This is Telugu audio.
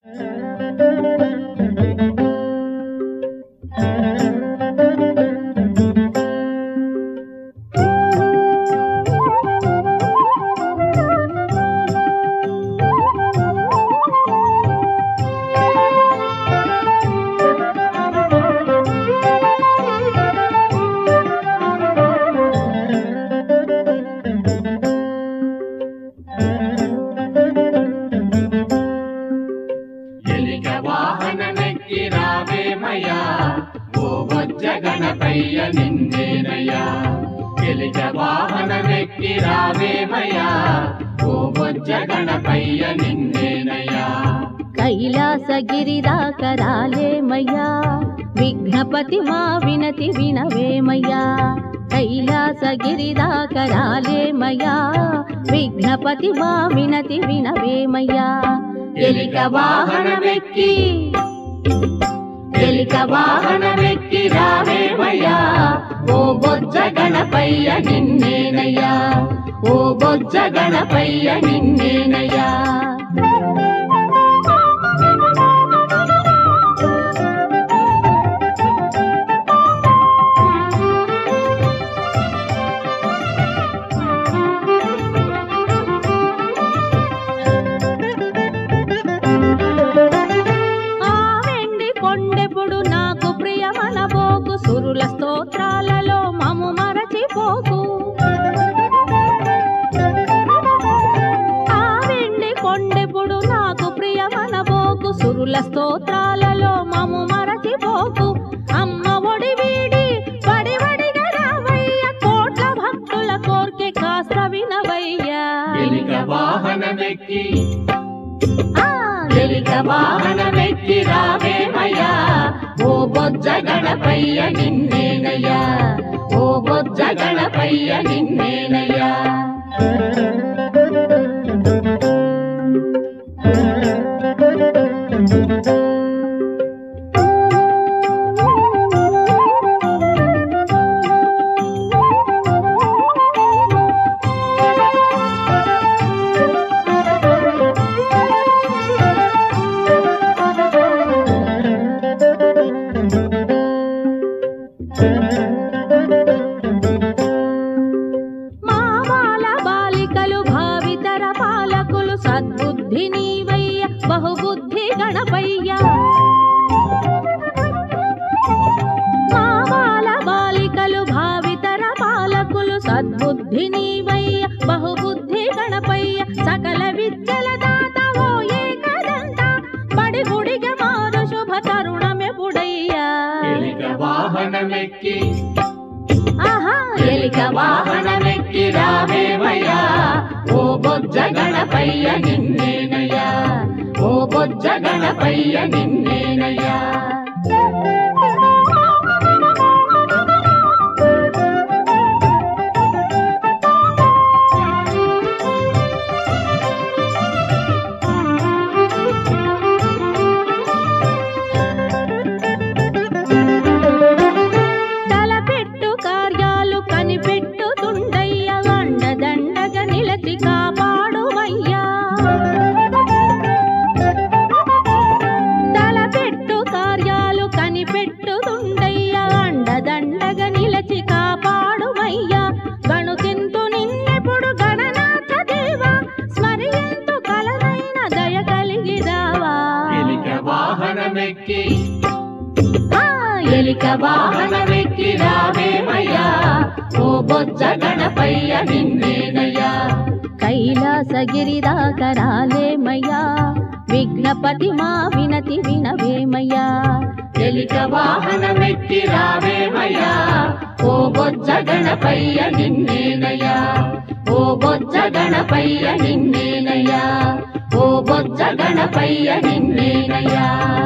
ఎలిక వాహనమెక్కి రావేమయ్యా ఓ బొజ్జ గణపయ్య నిన్నేనయ్యా ఎలిక వాహనమెక్కి రావేమయ్యా ఓ బొజ్జ గణపయ్య నిన్నేనయ్యా కైలాసగిరిదాకరాలేమయ్యా విఘ్నపతి మా వినతి వినవేమయ్యా కైలాసగిరిదాకరాలేమయ్యా విఘ్నపతి మా వినతి వినవేమయ్యా ఎలిక వాహనమెక్కి ఎలిక వాహనమెక్కి రావేమయ్యా ఓ బొజ్జ గణపయ్య నిన్నేనయ్యా ఓ బొజ్జ గణపయ్య నిన్నేనయ్యా ఆ వెండి కొండెప్పుడు నాకు ప్రియమనబోకు సురుల స్తోత్రాలలో మము మరచిపోకు ఆ వెండి కొండెప్పుడు నాకు ప్రియమనబోకు సురుల స్తోత్రాలలో మము మరచిపోకు అమ్మ ఒడి వీడి వడి వడిగా రావయ్య కోట్ల భక్తుల కోర్కె కాస్త వినవయ్యా ఎలిక వాహనమెక్కి ఆ ఎలిక వాహనమెక్కి రావేమయ్యా ఓ బొజ్జ గణపయ్య నిన్నేనయ్యా ఓ బొజ్జ గణపయ్య నిన్నేనయ్యా మావాల బాలికలు భావితర పాలకులు సద్బుద్ధి నీవయ్య బహుబుద్ధి గణపయ్య మావాల బాలికలు భావితర పాలకులు సద్బుద్ధి నీవయ్య బహుబుద్ధి గణపయ్య సకల విద్యల దాత ఓ ఏకదంత బడి గుడిగ మారు శుభ తరుణమెప్పుడయ్యా ఎలిక వాహనమెక్కి ఆహా ఎలిక వాహనమెక్కి రావేమయ్యా ఓ బొజ్జ గణపయ్య నిన్నేనయ్యా ఓ బొజ్జ గణపయ్య నిన్నేనయ్యా తలపెట్టు కార్యాలు కనిపెట్టుతుండయ్య అండదండగా నిలచి కాపాడువయ్యా తలపెట్టు కార్యాలు కనిపెట్టుతుండయ్య అండదండగా నిలచి కాపాడువయ్యా గణుతింతు నిన్నెప్పుడు గణనాథ దేవా స్మరియంతు కలనైన దయ కలిగిదావా ఎలిక వాహనమెక్కి ఆ ఎలిక వాహనమెక్కి రావేమయ్యా ఓ బొజ్జ గణపయ్య నిన్నేనయ్యా కైలాసగిరిదాకరాలేమయ్యా విఘ్నపతి మా వినతి వినవేమయ్యా ఎలిక వాహనమెక్కి రావేమయ్యా ఓ బొజ్జ గణపయ్య నిన్నేనయ్యా ఓ బొజ్జ గణపయ్య నిన్నేనయ్యా ఓ బొజ్జ గణపయ్య నిన్నేనయ్యా